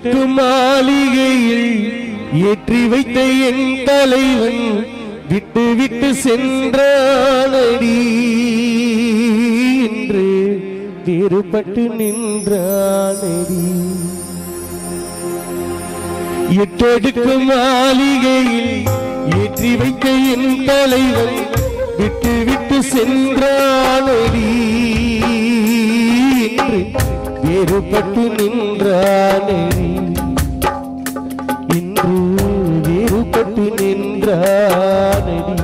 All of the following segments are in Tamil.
எட்டெடுக்கும் மாளிகையில் ஏற்றி வைத்த என் தலைவன் விட்டு விட்டு சென்றானடி என்று வேறுபட்டு நின்றானடி எட்டெடுக்கும் மாளிகையில் ஏற்றி வைத்த என் தலைவன் விட்டு விட்டு சென்றானடி என்று வேறுபட்டு நின்றானடி இன்று வேறுபட்டு நின்றானடி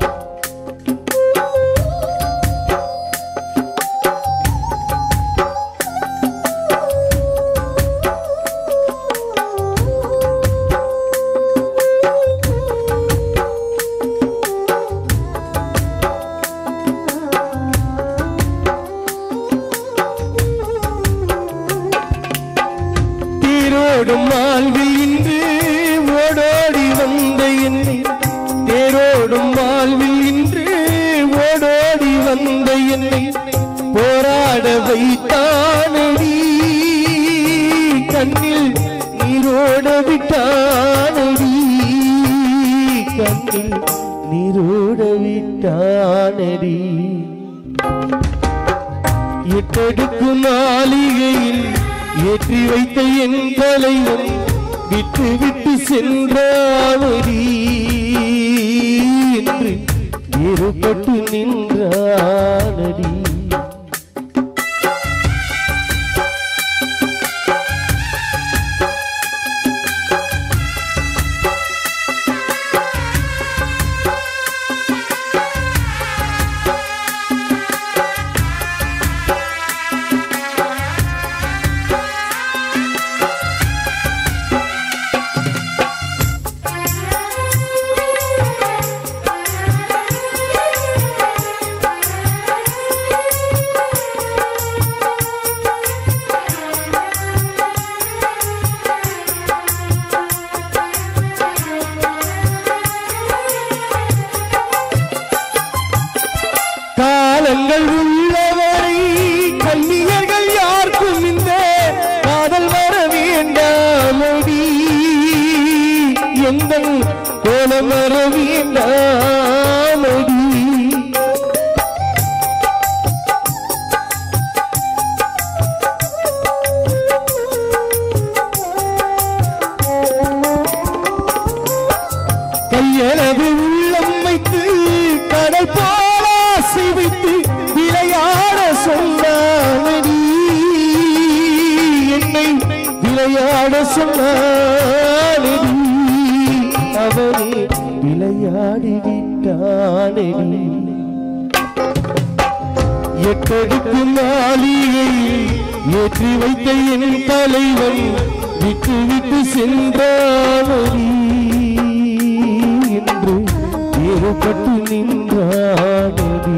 தேரோடும் வாழ்வில் இன்று ஓடோடி வந்த என்னை தேரோடும் வாழ்வில் இன்று ஓடோடி வந்த என்னை போராட வைத்தானடி கண்ணில் நீரோட விட்டானடி கண்ணில் நீரோட விட்டானடி எட்டெடுக்கு மாளிகையில் ஏற்றி வைத்த என் தலைவன் விட்டு விட்டு சென்றானடி என்று வேறுபட்டு நின்றானடி காலங்கள் உள்ளவரை கன்னியர்கள் யாருக்கும் இந்த காதல் வர வேண்டாமடி எந்த கோலம் வர வேண்டாமடி கையளவு உள்ளம் வைத்து கடை போல ஆசை வைத்து விளையாட சொன்னானடி என்னை விளையாட சொன்னானடி அவனே விளையாடி விட்டானடி எட்டெடுக்கு மாளிகையில் ஏற்றி வைத்த என் தலைவன் விட்டு விட்டு சென்றானடி என்று வேறுபட்டு நின்றானடி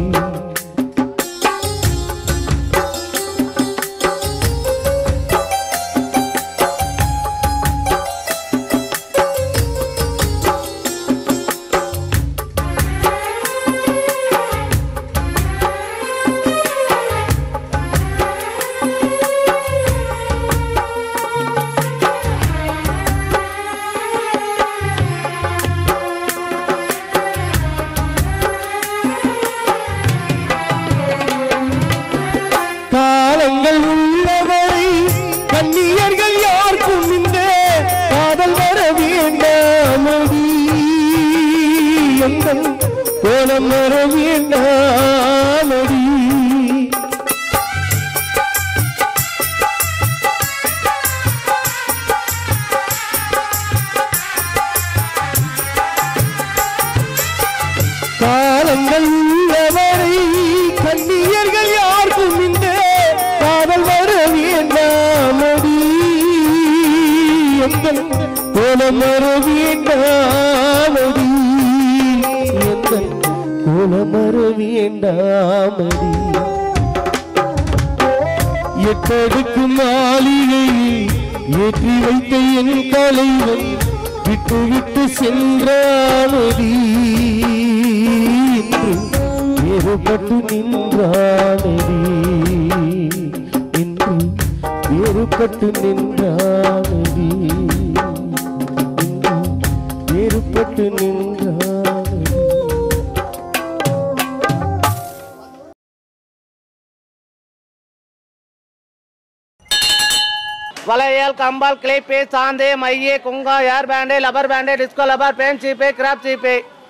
காலங்கள் உள்ளவரை கன்னியர்கள் யாருக்கும் இந்த காதல் வர வேண்டாமடி எங்கள் கோலம் வர வேண்டாமடி காலங்கள் உள்ளவரை கன்னியர்கள் யாருக்கும் இந்த காதல் வர வேண்டாமடி எங்கள் கோலம் வர வேண்டாமடி எங்கள் கோலம் வர வேண்டாமடி எட்டடுக்கு மாளிகையில் ஏற்றி வைத்த என் தலைவன் விட்டு விட்டு சென்றானடி என்று வேறுபட்டு நின்றானடி என்று வேறுபட்டு நின்றானடி வேறுபட்டு நின்றானடி வளையல் கம்பால் கிளிப்பு சாந்து மைய குங்கா hair band rubber band disco rubber band சீப்பு கிராப் சீப்பு